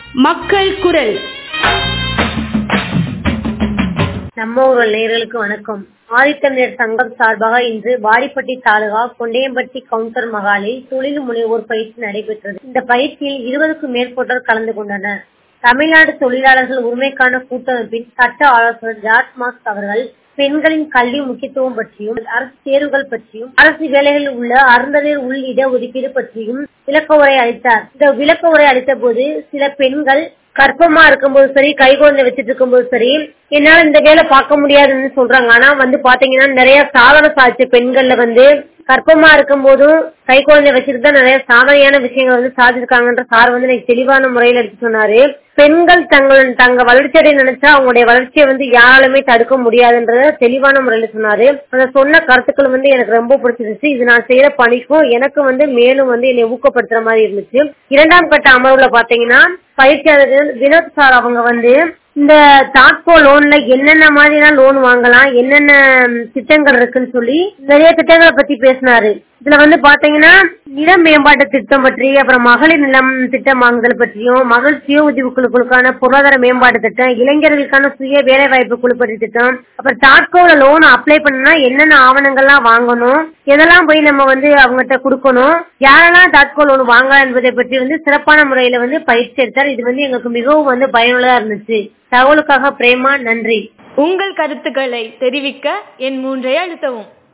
மக்கள் குரல் நம்ம ஊர் நேயர்களுக்கு வணக்கம் ஆதித்தமிழர் சங்கம் சார்பாக இன்று வாடிப்பட்டி தாலுகா கொண்டையம்பட்டி கவுண்டர் மகாலில் தொழில் முனைவோர் பயிற்சி நடைபெற்றது இந்த பயிற்சியில் இருபதுக்கும் மேற்பட்டோர் கலந்து கொண்டனர் தமிழ்நாடு தொழிலாளர்கள் உரிமைக்கான கூட்டமைப்பின் சட்ட ஆலோசகர் ஜார்ஜ் மாஸ்க் அவர்கள் பெண்களின் கல்வி முக்கியத்துவம் பற்றியும் அரசு தேர்வுகள் பற்றியும் அரசு வேலைகளில் உள்ள அருந்ததியர் உள் இட ஒதுக்கீடு பற்றியும் விளக்க உரை அளித்தார் இந்த விளக்க உரை அளித்த போது சில பெண்கள் கர்ப்பமா இருக்கும்போது சரி கை குழந்தை வச்சிட்டு இருக்கும்போது சரி என்னால இந்த வேலை பார்க்க முடியாதுன்னு சொல்றாங்க ஆனா வந்து பாத்தீங்கன்னா நிறைய சாதனை சாதிச்ச பெண்கள்ல வந்து கர்ப்பமா இருக்கும் போதும் கை குழந்தை வச்சுட்டு தான் நிறைய சாதனையான விஷயங்கள் வந்து சாதிச்சிருக்காங்கன்ற சார் வந்து எனக்கு தெளிவான முறையில எடுத்து சொன்னாரு பெண்கள் தங்கள் தங்க வளர்ச்சியடைய நினைச்சா அவங்களுடைய வளர்ச்சியை வந்து யாராலுமே தடுக்க முடியாதுன்றத தெளிவான முறையில சொன்னாரு அந்த சொன்ன கருத்துக்கள் வந்து எனக்கு ரொம்ப பிடிச்சிருந்துச்சு இது நான் செய்யற பணிக்கும் எனக்கு வந்து மேலும் வந்து என்னை ஊக்கப்படுத்துற மாதிரி இருந்துச்சு இரண்டாம் கட்ட அமர்வுல பாத்தீங்கன்னா பயிற்சியாளர் வினோத் சார் அவங்க வந்து இந்த தாட்கோ லோன்ல என்னென்ன மாதிரிலாம் லோன் வாங்கலாம் என்னென்ன திட்டங்கள் இருக்குன்னு சொல்லி நிறைய திட்டங்களை பத்தி பேசினாரு இதுல வந்து பாத்தீங்கன்னா நில மேம்பாட்டு திட்டம் பற்றி அப்புறம் மகளிர் நிலம் திட்டம் வாங்குதல் பற்றியும் மகளிர் சுய உதவி குழுக்களுக்கான பொருளாதார மேம்பாட்டு திட்டம் இளைஞர்களுக்கான சுய வேலை வாய்ப்பு குழு பற்றி திட்டம் அப்புறம் தாட்கோல லோன் அப்ளை பண்ணா என்னென்ன ஆவணங்கள்லாம் வாங்கணும் எதெல்லாம் போய் நம்ம வந்து அவங்ககிட்ட கொடுக்கணும் யாரெல்லாம் தாட்கோ லோன் வாங்கலாம் என்பதை பற்றி வந்து சிறப்பான முறையில வந்து பயிற்சி எடுத்தார் இது வந்து எங்களுக்கு மிகவும் வந்து பயனுள்ளதா இருந்துச்சு தகவலுக்காக பிரேமா நன்றி உங்கள் கருத்துக்களை தெரிவிக்க என் மூன்றை அழுத்தவும்